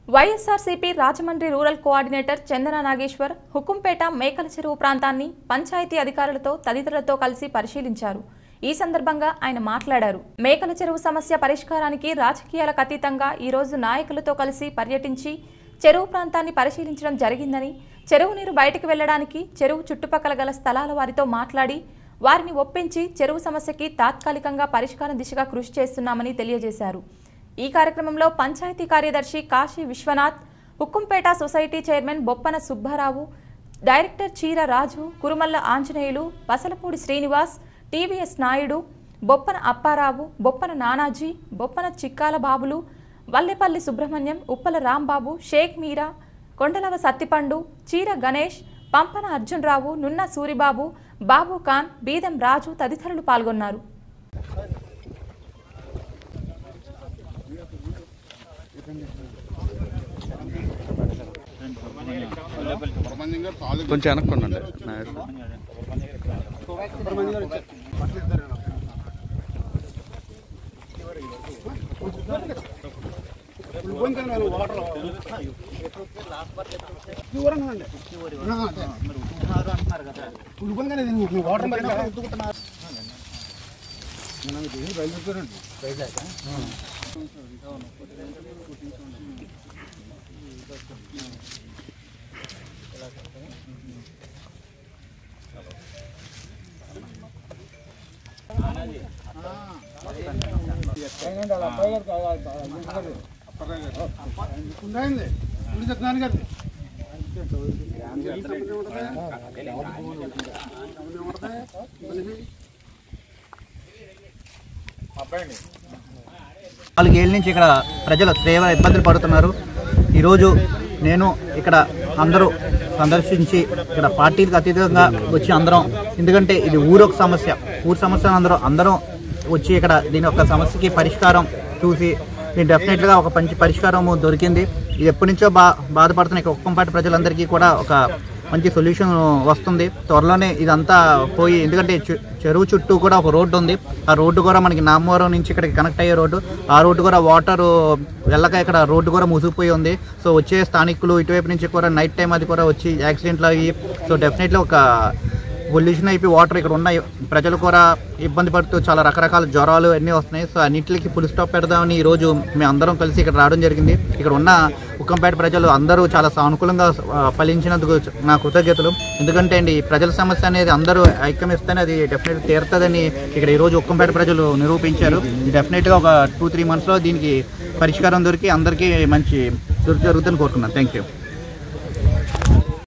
YSRCP Rajahmundry rural coordinator Chandana Nageswar Hukumpeta Mekala Cheruvu ప్రాంతాన్ని పంచాయతీ అధికారులతో తదితరులతో కలిసి పరిశీలించారు ఈ సందర్భంగా ఆయన మాట్లాడారు మేకల చెరువు సమస్య పరిష్కారానికి రాజకీయాలకు అతీతంగా ఈరోజు నాయకులతో కలిసి పర్యటించి చెరువు ప్రాంతాన్ని పరిశీలించడం జరిగిందని చెరువు నీరు బయటకు వెళ్లడానికి చెరువు చుట్టుపక్కల గల స్థలాల వారితో మాట్లాడి వారిని ఒప్పించి చెరువు సమస్యకి తాత్కాలికంగా పరిష్కారం దిశగా కృషి చేస్తున్నామని తెలియజేశారు ఈ కార్యక్రమంలో పంచాయతీ కార్యదర్శి Kashi Vishwanath Hukkumpeta society chairman Boppana Subbarao director Cheera Raju Kurumalla Anjaneyulu Pasalapudi Srinivas TVS Naidu Boppana Apparao Boppana Nanaji Boppana Chikkala Babulu Vallepalli Subrahmanyam Uppala Rambabu Sheikh మీరా కొండలవ సత్తిపండు చీర గణేష్ పంపన అర్జున్రావు నున్న సూరిబాబు బాబు ఖాన్ బీదం రాజు తదితరులు పాల్గొన్నారు కొంచెం వెనక్కుండండి నాలుగేళ్ళ నుంచి ఇక్కడ ప్రజలు తీవ్ర ఇబ్బందులు పడుతున్నారు ఈరోజు నేను ఇక్కడ అందరూ సందర్శించి ఇక్కడ పార్టీలకు అతీతంగా వచ్చి అందరం ఎందుకంటే ఇది ఊరొక సమస్య ఊరు సమస్య అందరూ అందరం వచ్చి ఇక్కడ దీని యొక్క సమస్యకి పరిష్కారం చూసి దీని డెఫినెట్గా ఒక మంచి పరిష్కారం దొరికింది ఇది ఎప్పటి నుంచో బా బాధపడుతున్న ఇక్కడ ఒక్కంపాటి ప్రజలందరికీ కూడా ఒక మంచి సొల్యూషన్ వస్తుంది త్వరలోనే ఇదంతా పోయి ఎందుకంటే చె- చెరువు చుట్టూ కూడా ఒక రోడ్డు ఉంది ఆ రోడ్డు కూడా మనకి నామవరం నుంచి ఇక్కడికి కనెక్ట్ అయ్యే రోడ్డు ఆ రోడ్డు కూడా వాటర్ వెళ్ళక ఇక్కడ రోడ్డు కూడా ముసిగిపోయి ఉంది సో వచ్చే స్థానికులు ఇటువైపు నుంచి కూడా నైట్ టైం అది కూడా వచ్చి యాక్సిడెంట్లు అయ్యి సో డెఫినెట్లీ ఒక పొల్యూషన్ అయిపోయి వాటర్ ఇక్కడ ఉన్న ప్రజలు కూడా ఇబ్బంది పడుతూ చాలా రకరకాల జ్వరాలు అన్నీ వస్తున్నాయి సో అన్నింటికి ఫుల్ స్టాప్ పెడదామని ఈ రోజు మేము అందరం కలిసి ఇక్కడ రావడం జరిగింది ఇక్కడ ఉన్న ఉక్కంపేట ప్రజలు అందరూ చాలా సానుకూలంగా ఆ, ఫలించినందుకు నా కృతజ్ఞతలు ఎందుకంటే అండి ఈ ప్రజల సమస్య అనేది అందరూ ఐక్యమిస్తేనే అది డెఫినెట్ తీరుతుందని ఇక్కడ ఈ రోజు ఉక్కంపేట ప్రజలు నిరూపించారు డెఫినెట్గా ఒక టూ త్రీ మంత్స్లో దీనికి పరిష్కారం దొరికి అందరికీ మంచి దొరికి జరుగుతుందని కోరుకున్నాను థ్యాంక్ యూ